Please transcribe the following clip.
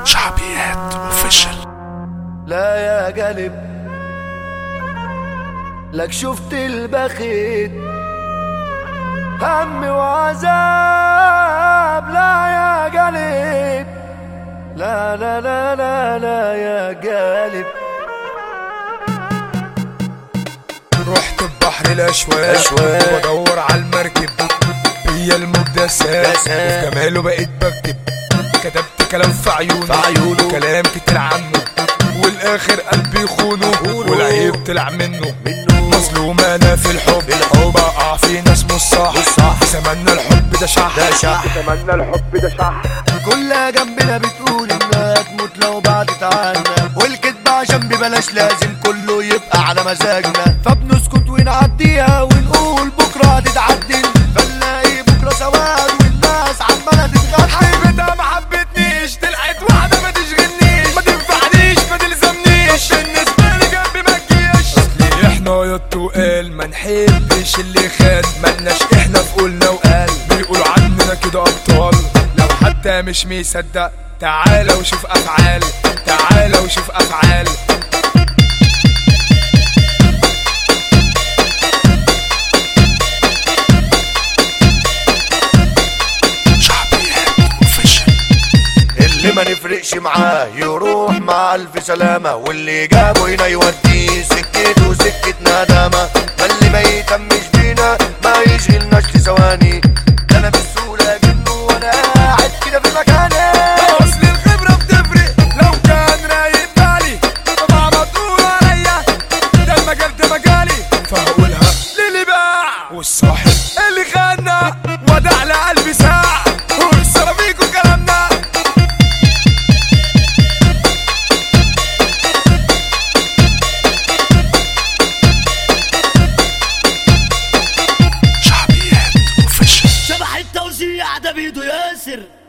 شعبيات اوفيشال لا يا قلب لك شفت البخيت هم وعذاب لا يا قلب لا لا لا لا لا يا قلب رحت ببحر الاشواق أشواق. بدور على المركب هي المقدسات دسات. وفي جماله بقيت بكتب كتبت كلام في عيونه في عيونه. كلام كتير عنه والاخر قلبي يخونه يخونه. والعيب طلع منه منه. مظلوم انا في الحب الحب. بقع في ناس مش صح مش صح. زماننا الحب ده شح ده شح زماننا الحب ده شح كلها جنبنا بتقول انها تموت لو بعدت عنا والكدب عشان ببلاش لازم كله يبقى على مزاجنا فبنسكت ونعديها ونقول بكره هتتعدل فنلاقي بكره سواد والناس عماله تتغفل حبيبتها ما حبتنيش طلعت واحدة ما تشغلنيش ما تنفعنيش ما تلزمنيش بالنسبة لي جنبي ما تجيش اصلي احنا يا التقال ما نحبش اللي خان ملناش احنا في قولنا وقال بيقولوا عننا كده ابطال لو حتى مش مصدق تعالى وشوف افعال تعالى وشوف افعال شعبيات اوفيشال اللي ما نفرقش معاه يروح مع الف سلامه واللي جابه هنا يوديه سكته سكه ندامه فاللي ما يهتمش بينا ما يشغلناش لثواني ده انا بالسهوله جنه وانا قاعد كده في مكاني اصل الخبرة بتفرق لو كان رايق بالي طبعا ما تقول عليا ده المجال ده مجالي فهقولها للي باع والصاحب اللي خدنا ودع لقلبي ساعة والسرابيك وكلامنا شعبيات اوفيشال شبح التوزيع ده بيده ياسر